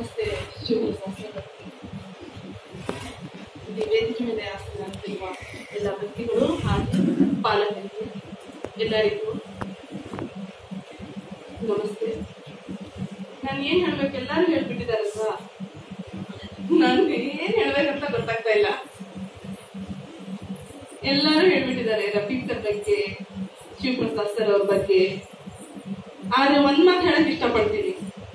ನಮಸ್ತೆ ಶಿವಪ್ರಸಾದ್ ಇಲ್ಲಿ ವೇದಿಕೆ ಮೇಲೆ ಆಸನಂತಿರುವ ಎಲ್ಲ ವ್ಯಕ್ತಿಗಳು ಹಾಗೆ ಪಾಲಕರಿಗೆ ಎಲ್ಲರಿಗೂ ನಮಸ್ತೆ ನಾನು ಏನ್ ಹೇಳ್ಬೇಕು ಎಲ್ಲರೂ ಹೇಳ್ಬಿಟ್ಟಿದಾರಲ್ವಾ ನನ್ಗೆ ಏನ್ ಹೇಳ್ಬೇಕಂತ ಗೊತ್ತಾಗ್ತಾ ಇಲ್ಲ ಎಲ್ಲರೂ ಹೇಳ್ಬಿಟ್ಟಿದ್ದಾರೆ ರಫೀಕ್ ಸರ್ ಬಗ್ಗೆ ಶಿವಪ್ರಸಾದ್ ಸರ್ ಅವ್ರ ಬಗ್ಗೆ ಆದ್ರೆ ಒಂದ್ ಮಾತು ಹೇಳಕ್ ಇಷ್ಟಪಡ್ತೀನಿ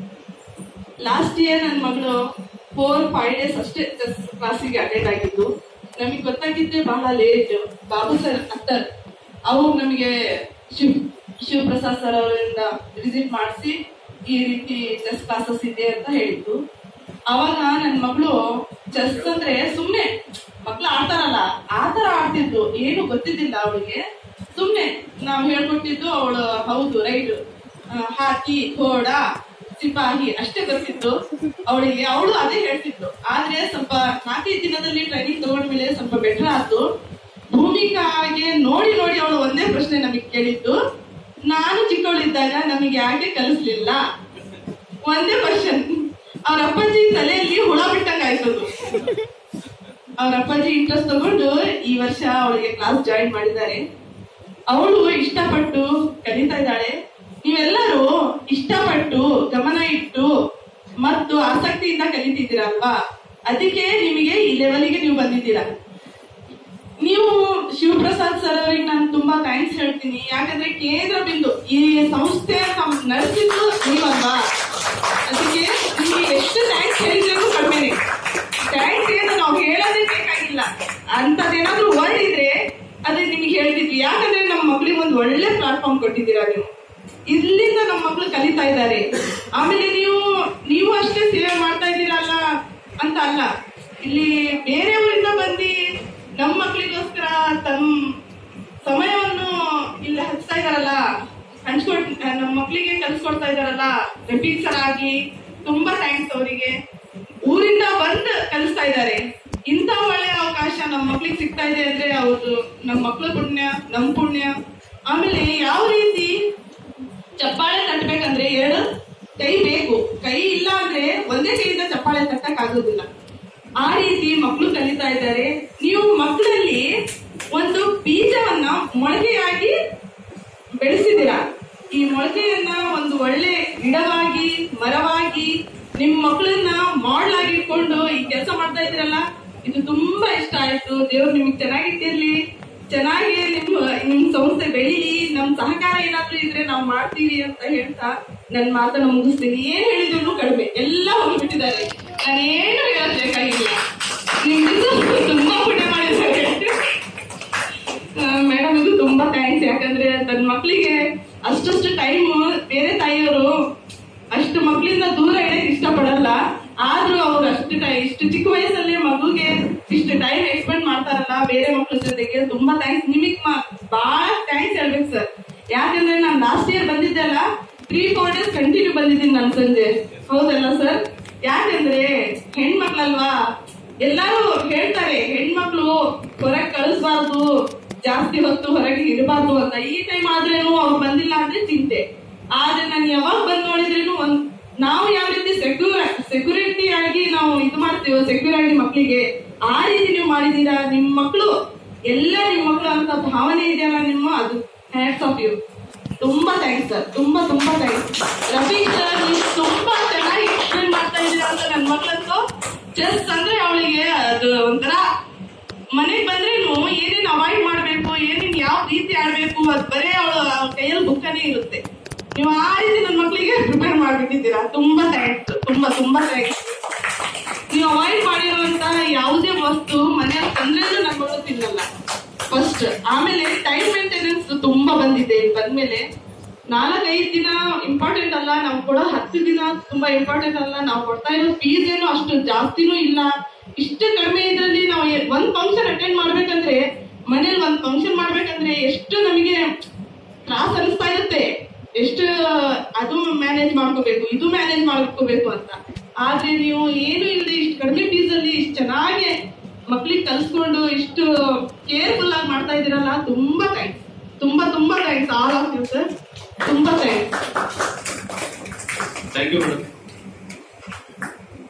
ಲಾಸ್ಟ್ ಇಯರ್ ನನ್ನ ಮಗಳು ಫೋರ್ ಫೈವ್ ಡೇಸ್ ಅಷ್ಟೇ ಜಸ್ಟ್ ಕ್ಲಾಸಿಗೆ ಅಟೆಂಡ್ ಆಗಿದ್ದು ನಮಗೆ ಗೊತ್ತಾಗಿದ್ದೆ ಬಹಳ ಲೇಟ್ ಬಾಬು ಸರ್ ಅತ್ತರ್ ಅವ್ರು ನಮಗೆ ಶಿವ್ ಶಿವಪ್ರಸಾದ್ ಸರ್ ಅವರಿಂದ ವಿಸಿಟ್ ಮಾಡಿಸಿ ಈ ರೀತಿ ಚೆಸ್ ಕ್ಲಾಸಸ್ ಇದೆ ಅಂತ ಹೇಳಿದ್ದು ಅವಾಗ ನನ್ನ ಮಗಳು ಚೆಸ್ ಅಂದ್ರೆ ಸುಮ್ನೆ ಮಕ್ಳು ಆಡ್ತಾರಲ್ಲ ಆ ತರ ಆಡ್ತಿದ್ದು ಏನು ಗೊತ್ತಿದ್ದಿಲ್ಲ ಅವಳಿಗೆ ಸುಮ್ನೆ ನಾವು ಹೇಳ್ಕೊಟ್ಟಿದ್ದು ಅವಳು ಹೌದು ರೈಟ್ ಹಾಕಿ ಘೋಡ ಸಿಪಾಹಿ ಅಷ್ಟೇ ಗೊತ್ತಿತ್ತು ಅವಳಿಗೆ ಅವಳು ಅದೇ ಹೇಳ್ತಿತ್ತು ಆದ್ರೆ ಸ್ವಲ್ಪ ನಾಲ್ಕೈದು ದಿನದಲ್ಲಿ ಟ್ರೈನಿಂಗ್ ತಗೊಂಡ್ಮೇಲೆ ಸ್ವಲ್ಪ ಬೆಟರ್ ಆಯ್ತು ಭೂಮಿಕಾಗೆ ನೋಡಿ ನೋಡಿ ಅವಳು ಒಂದೇ ಪ್ರಶ್ನೆ ನಮಗೆ ಕೇಳಿದ್ದು ನಾನು ಚಿಕ್ಕವಳಿದ್ದಾಗ ನಮಗೆ ಯಾಕೆ ಕಲಿಸ್ಲಿಲ್ಲ ಒಂದೇ ಕ್ವಶನ್ ಅವ್ರ ಅಪ್ಪಾಜಿ ತಲೆಯಲ್ಲಿ ಹುಳ ಬಿಟ್ಟಂಗ ಆಯ್ತದು ಅವ್ರ ಅಪ್ಪಾಜಿ ಇಂಟ್ರೆಸ್ಟ್ ತಗೊಂಡು ಈ ವರ್ಷ ಅವಳಿಗೆ ಕ್ಲಾಸ್ ಜಾಯಿನ್ ಮಾಡಿದ್ದಾರೆ ಅವಳು ಇಷ್ಟಪಟ್ಟು ಕಲಿತಾ ಇದ್ದಾಳೆ ನೀವೆಲ್ಲರೂ ಇಷ್ಟಪಟ್ಟು ಗಮನ ಇಟ್ಟು ಮತ್ತು ಆಸಕ್ತಿಯಿಂದ ಕಲಿತಿದ್ದೀರಲ್ವಾ ಅದಕ್ಕೆ ನಿಮಗೆ ಈ ಲೆವೆಲ್ಗೆ ನೀವು ಬಂದಿದ್ದೀರಾ ನೀವು ಶಿವಪ್ರಸಾದ್ ಸರ್ ಅವರಿಗೆ ನಾನು ತುಂಬಾ ಥ್ಯಾಂಕ್ಸ್ ಹೇಳ್ತೀನಿ ಯಾಕಂದ್ರೆ ಕೇಂದ್ರ ಬಿಂದು ಈ ಸಂಸ್ಥೆ ನಡೆಸಿದ್ದು ನೀವಲ್ವಾ ಅದಕ್ಕೆ ನಿಮಗೆ ಎಷ್ಟು ಥ್ಯಾಂಕ್ಸ್ ಹೇಳಿದ್ರೂ ಕಡಿಮೆನೆ ಥ್ಯಾಂಕ್ಸ್ ಏನು ನಾವು ಹೇಳೋದೇ ಬೇಕಾಗಿಲ್ಲ ಅಂತದೇನಾದ್ರೂ ವರ್ಡ್ ಇದ್ರೆ ಅದೇ ನಿಮಗೆ ಹೇಳ್ತಿದ್ವಿ ಯಾಕಂದ್ರೆ ನಮ್ಮ ಮಕ್ಳಿಗೆ ಒಂದು ಒಳ್ಳೆ ಪ್ಲಾಟ್ಫಾರ್ಮ್ ಕೊಟ್ಟಿದ್ದೀರಾ ನೀವು ಇಲ್ಲಿಂದ ನಮ್ಮ ಮಕ್ಳು ಕಲಿತಾ ಇದ್ದಾರೆ ಆಮೇಲೆ ನೀವು ನೀವು ಅಷ್ಟೇ ಸೇವೆ ಮಾಡ್ತಾ ಇದ್ದೀರಲ್ಲ ಅಂತ ಅಲ್ಲ ಇಲ್ಲಿ ಬೇರೆ ಊರಿಂದ ಬಂದು ನಮ್ಮ ಮಕ್ಳಿಗೋಸ್ಕರ ತಮ್ಮ ಸಮಯವನ್ನು ಇಲ್ಲಿ ಹಚ್ತಾ ಇದಾರಲ್ಲ ಹಂಚ್ಕೊಟ್ ನಮ್ಮ ಮಕ್ಳಿಗೆ ಕಲ್ಸ್ಕೊಡ್ತಾ ಇದಾರಲ್ಲ ರೆಪೀಟ್ ಸರ್ ಆಗಿ ತುಂಬಾ ಥ್ಯಾಂಕ್ಸ್ ಅವರಿಗೆ ಊರಿಂದ ಬಂದು ಕಲಿಸ್ತಾ ಇದ್ದಾರೆ ಇಂಥ ಒಳ್ಳೆ ಅವಕಾಶ ನಮ್ಮ ಮಕ್ಳಿಗೆ ಸಿಗ್ತಾ ಇದೆ ಅಂದ್ರೆ ಅವ್ರು ನಮ್ಮ ಮಕ್ಳ ಪುಣ್ಯ ನಮ್ಮ ಪುಣ್ಯ ಆಮೇಲೆ ಯಾವ ರೀತಿ ಚಪ್ಪಾಳೆ ತಟ್ಟಬೇಕಂದ್ರೆ ಎರಡು ಕೈ ಬೇಕು ಕೈ ಇಲ್ಲ ಅಂದ್ರೆ ಒಂದೇ ಕೈಯಿಂದ ಚಪ್ಪಾಳೆ ತಟ್ಟಕ್ ಆಗೋದಿಲ್ಲ ಆ ರೀತಿ ಮಕ್ಕಳು ಕಲಿತಾ ಇದ್ದಾರೆ ನೀವು ಮಕ್ಕಳಲ್ಲಿ ಒಂದು ಬೀಜವನ್ನ ಮೊಳಕೆಯಾಗಿ ಬೆಳೆಸಿದ್ದೀರಾ ಈ ಮೊಳಕೆಯನ್ನ ಒಂದು ಒಳ್ಳೆ ಗಿಡವಾಗಿ ಮರವಾಗಿ ನಿಮ್ ಮಕ್ಕಳನ್ನ ಮಾಡಲಾಗಿ ಇಟ್ಕೊಂಡು ಈ ಕೆಲಸ ಮಾಡ್ತಾ ಇದ್ದೀರಲ್ಲ ಇದು ತುಂಬಾ ಇಷ್ಟ ಆಯ್ತು ದೇವ್ರು ನಿಮ್ಗೆ ಚೆನ್ನಾಗಿಟ್ಟಿರ್ಲಿ ಚೆನ್ನಾಗಿ ನಿಮ್ ನಿಮ್ ಸಂಸ್ಥೆ ಬೆಳೀಲಿ ನಮ್ ಸಹಕಾರ ಏನಾದ್ರೂ ಇದ್ರೆ ನಾವು ಮಾಡ್ತೀವಿ ಅಂತ ಹೇಳ್ತಾ ನನ್ ಮಾತನ್ನ ಮುಗಿಸ್ತೀನಿ ಏನ್ ಹೇಳಿದ್ರು ಕಡಿಮೆ ಎಲ್ಲ ಹೋಗ್ಬಿಟ್ಟಿದ್ದಾರೆ ನಾನೇನು ಹೇಳೋದ್ ಬೇಕಾಗಿಲ್ಲ ನಿಮ್ದು ತುಂಬಾ ಪುಣ್ಯ ಮಾಡಿದ್ದಾರೆ ಮೇಡಮ್ ಇದು ತುಂಬಾ ಥ್ಯಾಂಕ್ಸ್ ಯಾಕಂದ್ರೆ ತನ್ನ ಮಕ್ಕಳಿಗೆ ಅಷ್ಟಷ್ಟು ಟೈಮ್ ಬೇರೆ ತಾಯಿಯವರು ಅಷ್ಟು ಮಕ್ಕಳಿಂದ ದೂರ ಇಡಕ್ ಇಷ್ಟಪಡಲ್ಲ ಆದ್ರೂ ಅವ್ರು ಅಷ್ಟು ಟೈ- ಇಷ್ಟು ಚಿಕ್ಕ ವಯಸ್ಸಲ್ಲೇ ಮಗುಗೆ ಇಷ್ಟು ಟೈಮ್ ಎಕ್ಸ್ಪೆಂಡ್ ಮಾಡ್ತಾರಲ್ಲ ಬೇರೆ ಮಕ್ಕಳ ಜೊತೆಗೆ ತುಂಬಾ ಥ್ಯಾಂಕ್ಸ್ ನಿಮಗ್ ಬಹಳ ಥ್ಯಾಂಕ್ಸ್ ಹೇಳ್ಬೇಕು ಸರ್ ಯಾಕಂದ್ರೆ ನಾನು ಲಾಸ್ಟ್ ಇಯರ್ ಬಂದಿದ್ದೆ ಅಲ್ಲ ತ್ರೀ ಫೋರ್ ಡೇಸ್ ಕಂಟಿನ್ಯೂ ಬಂದಿದ್ದೀನಿ ನಾನು ಸಂಜೆ ಹೌದಲ್ಲ ಸರ್ ಯಾಕಂದ್ರೆ ಹೆಣ್ಮಕ್ಳಲ್ವಾ ಎಲ್ಲಾರು ಹೇಳ್ತಾರೆ ಹೆಣ್ಮಕ್ಳು ಹೊರಗೆ ಕಳಿಸ್ಬಾರ್ದು ಜಾಸ್ತಿ ಹೊತ್ತು ಹೊರಗೆ ಇರಬಾರ್ದು ಅಂತ ಈ ಟೈಮ್ ಆದ್ರೇನು ಅವ್ರು ಬಂದಿಲ್ಲ ಅಂದ್ರೆ ಚಿಂತೆ ಆದ್ರೆ ನಾನು ಯಾವಾಗ ಬಂದ್ ನೋಡಿದ್ರೇನು ಒಂದ್ ನಾವು ಯಾವ ರೀತಿ ಸೆಕ್ಯೂರ್ ಸೆಕ್ಯೂರಿಟಿ ಆಗಿ ನಾವು ಇದು ಮಾಡ್ತೀವೋ ಸೆಕ್ಯೂರ್ ಆಗಿ ಮಕ್ಕಳಿಗೆ ಆ ರೀತಿ ನೀವು ಮಾಡಿದೀರಾ ನಿಮ್ ಮಕ್ಕಳು ಎಲ್ಲ ನಿಮ್ ಮಕ್ಕಳು ಅಂತ ಭಾವನೆ ಇದೆಯಲ್ಲ ನಿಮ್ಮ ಅದು ಹ್ಯಾಟ್ಸ್ ಆಫ್ ಯು ತುಂಬಾ ಥ್ಯಾಂಕ್ಸ್ ಸರ್ ತುಂಬಾ ತುಂಬಾ ಥ್ಯಾಂಕ್ಸ್ ರಫೀಕ್ ಸರ್ ನೀವು ತುಂಬಾ ಚೆನ್ನಾಗಿ ಎಕ್ಸ್ಪ್ಲೇನ್ ಮಾಡ್ತಾ ಇದ್ದೀರಾ ಅಂತ ನನ್ನ ಮಕ್ಕಳಂತೂ ಚೆಸ್ ಅಂದ್ರೆ ಅವಳಿಗೆ ಅದು ಒಂಥರ ಮನೆಗೆ ಬಂದ್ರೇನು ಏನೇನ್ ಅವಾಯ್ಡ್ ಮಾಡ್ಬೇಕು ಏನೇನ್ ಯಾವ ರೀತಿ ಆಡ್ಬೇಕು ಅದ್ ಬರೇ ಅವಳು ಕೈಯಲ್ಲಿ ಬುಕ್ಕನೇ ಇರುತ್ತೆ ನೀವು ಆ ರೀತಿ ನನ್ನ ಮಕ್ಕಳಿಗೆ ಪ್ರಿಪೇರ್ ಮಾಡ್ಬಿಟ್ಟಿದ್ದೀರಾ ತುಂಬಾ ಥ್ಯಾಂಕ್ಸ್ ತುಂಬಾ ತುಂಬಾ ಥ್ಯಾಂಕ್ಸ್ ನೀವು ಅವಾಯ್ಡ್ ಮಾಡಿರುವಂತ ಯಾವುದೇ ವಸ್ತು ಮನೆಯಲ್ಲಿ ತಂದ್ರೇನು ನನ್ನ ಮಗಳು ತಿನ್ನಲ್ಲ ಫಸ್ಟ್ ಆಮೇಲೆ ಟೈಮ್ ಮೇಂಟೆನೆನ್ಸ್ ತುಂಬಾ ಬಂದಿದೆ ಇಲ್ಲಿ ಬಂದ್ಮೇಲೆ ನಾಲ್ಕೈದು ದಿನ ಇಂಪಾರ್ಟೆಂಟ್ ಅಲ್ಲ ನಾವು ಕೊಡೋ ಹತ್ತು ದಿನ ತುಂಬಾ ಇಂಪಾರ್ಟೆಂಟ್ ಅಲ್ಲ ನಾವು ಕೊಡ್ತಾ ಇರೋ ಫೀಸ್ ಏನು ಅಷ್ಟು ಜಾಸ್ತಿನೂ ಇಲ್ಲ ಇಷ್ಟು ಕಡಿಮೆ ಇದ್ರಲ್ಲಿ ನಾವು ಎ- ಒಂದ್ ಫಂಕ್ಷನ್ ಅಟೆಂಡ್ ಮಾಡ್ಬೇಕಂದ್ರೆ ಮನೇಲಿ ಒಂದ್ ಫಂಕ್ಷನ್ ಮಾಡ್ಬೇಕಂದ್ರೆ ಎಷ್ಟು ನಮಗೆ ತ್ರಾಸ ಅನಿಸ್ತಾ ಇರುತ್ತೆ ಎಷ್ಟು ಅದು ಮ್ಯಾನೇಜ್ ಮಾಡ್ಕೋಬೇಕು ಇದು ಮ್ಯಾನೇಜ್ ಮಾಡ್ಕೋಬೇಕು ಅಂತ ಆದ್ರೆ ನೀವು ಏನು ಇಲ್ಲದೆ ಇಷ್ಟು ಕಡಿಮೆ ಫೀಸ್ ಅಲ್ಲಿ ಇಷ್ಟು ಚೆನ್ನಾಗಿ ಮಕ್ಳಿಗೆ ಕಲ್ಸ್ಕೊಂಡು ಇಷ್ಟು ಕೇರ್ಫುಲ್ ಆಗಿ ಮಾಡ್ತಾ ಇದೀರಲ್ಲ ತುಂಬಾ ಥ್ಯಾಂಕ್ಸ್ ತುಂಬಾ ತುಂಬಾ thanks all of you sir ತುಂಬಾ thanks thank you madam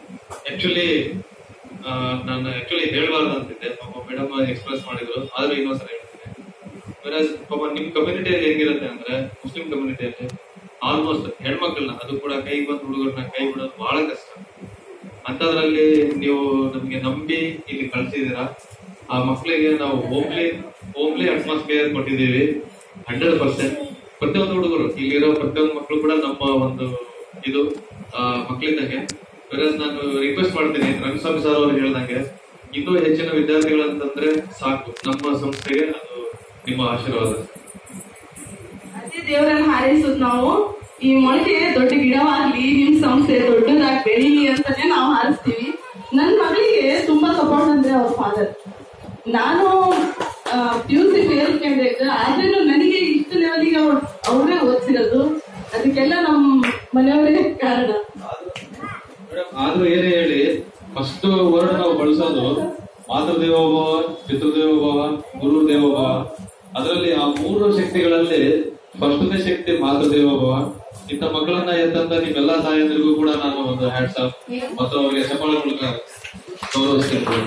actually ನಾನು ಆಕ್ಚುಲಿ ಹೇಳ್ಬಾರ್ದು ಅಂತಿದ್ದೆ ಪಾಪ ಮೇಡಮ್ ಎಕ್ಸ್ಪ್ರೆಸ್ ಮಾಡಿದ್ರು ಆದ್ರೆ ಇನ್ನೊಂದ್ಸಲ ಹೇಳ್ತೀನಿ Whereas ಪಾಪ ನಿಮ್ ಕಮ್ಯುನಿಟಿಯಲ್ಲಿ ಹೆಂಗಿರುತ್ತೆ ಅಂದ್ರೆ ಮುಸ್ಲಿಂ ಕಮ್ಯುನಿಟಿಯಲ್ಲಿ ಆಲ್ಮೋಸ್ಟ್ ಹೆಣ್ಮಕ್ಳನ್ನ ಅದು ಕೂಡ ಕೈ ಬಂದ ಹುಡುಗರನ್ನ ಕೈ ಬಿಡೋದು ಬಹಳ ಕಷ್ಟ ಅಂತದ್ರಲ್ಲಿ ನೀವು ನಮ್ಗೆ ನಂಬಿ ಇಲ್ಲಿ ಕಳ್ಸಿದೀರಾ ಆ ಮಕ್ಕಳಿಗೆ ನಾವು ಹೋಮ್ಲಿ ಹೋಮ್ಲಿ ಅಟ್ಮಾಸ್ಫಿಯರ್ ಕೊಟ್ಟಿದ್ದೀವಿ ಹಂಡ್ರೆಡ್ ಪರ್ಸೆಂಟ್ ಪ್ರತಿಯೊಂದು ಹುಡುಗರು ಇಲ್ಲಿರೋ ಪ್ರತಿಯೊಂದು ಮಕ್ಕಳು ಕೂಡ ನಮ್ಮ ಒಂದು ಇದು ಆ, ಮಕ್ಕಳಿದ್ದಂಗೆ Whereas ನಾನು ರಿಕ್ವೆಸ್ಟ್ ಮಾಡ್ತೀನಿ ರಂಗಸ್ವಾಮಿ ಸರ್ ಅವರು ಹೇಳ್ದಂಗೆ ಇನ್ನೂ ಹೆಚ್ಚಿನ ವಿದ್ಯಾರ್ಥಿಗಳಂತಂದ್ರೆ ಸಾಕು ನಮ್ಮ ಸಂಸ್ಥೆಗೆ ಅದು ನಿಮ್ಮ ಆಶೀರ್ವಾದ ಅದೇ ದೇವರನ್ನ ಹಾರೈಸೋದು ನಾವು ಈ ಮೊಳಕೆ ದೊಡ್ಡ ಗಿಡವಾಗ್ಲಿ ನಿಮ್ ಸಂಸ್ಥೆ ದೊಡ್ಡದಾಗಿ ಬೆಳೀಲಿ ಅಂತಾನೆ ನಾವು ಹಾರಿಸ್ತೀವಿ ನನ್ ಮಗಳಿಗೆ ತುಂಬಾ ಸಪೋರ್ಟ್ ಅಂದ್ರೆ ಅವ್ರ ಫಾದರ್ ನಾನು ಪಿ ಯು ಸಿ ಫೇಲ್ ಕೇಳಿದಾಗ ಆದ್ರೂ ನನಗೆ ಇಷ್ಟು ಲೆವೆಲಿಗೆ ಅವರೇ ಓದಿಸಿರೋದು ಅದಕ್ಕೆಲ್ಲ ನಮ್ಮ ಮನೆಯವರೇ ಕಾರಣ ಮೇಡಮ್ ಆದ್ರೂ ಏನೇ ಹೇಳಿ ಫಸ್ಟ್ ವರ್ಡ್ ನಾವು ಬಳಸೋದು ಮಾತೃದೇವೋಭವ ಪಿತೃದೇವೋಭವ ಗುರು ದೇವೋಭವ ಅದರಲ್ಲಿ ಆ ಮೂರು ಶಕ್ತಿಗಳಲ್ಲಿ ಫಸ್ಟ್ನೇ ಶಕ್ತಿ ಮಾತೃದೇವೋಭವ ಇಂಥ ಮಕ್ಕಳನ್ನ ಎತ್ತಂತ ನಿಮ್ಮೆಲ್ಲ ತಾಯಂದಿರಿಗೂ ಕೂಡ ನಾನು ಒಂದು ಹ್ಯಾಟ್ಸ್ ಆಫ್ ಮತ್ತು ಅವರಿಗೆ ಚಪ್ಪಾಳ ಮೂಲಕ ಗೌರವಿಸ್ತೀನಿ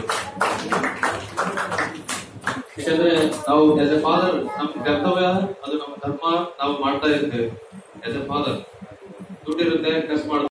ಯಾಕಂದ್ರೆ ನಾವು ಆಸ್ ಎ ಫಾದರ್ ನಮ್ಮ ಕರ್ತವ್ಯ ಅದು ನಮ್ಮ ಧರ್ಮ ನಾವು ಮಾಡ್ತಾ ಇರ್ತೇವೆ ಆಸ್ ಎ ಫಾದರ್ ದುಡ್ಡಿರುತ್ತೆ ಖರ್ಚು ಮಾಡ್ತಾ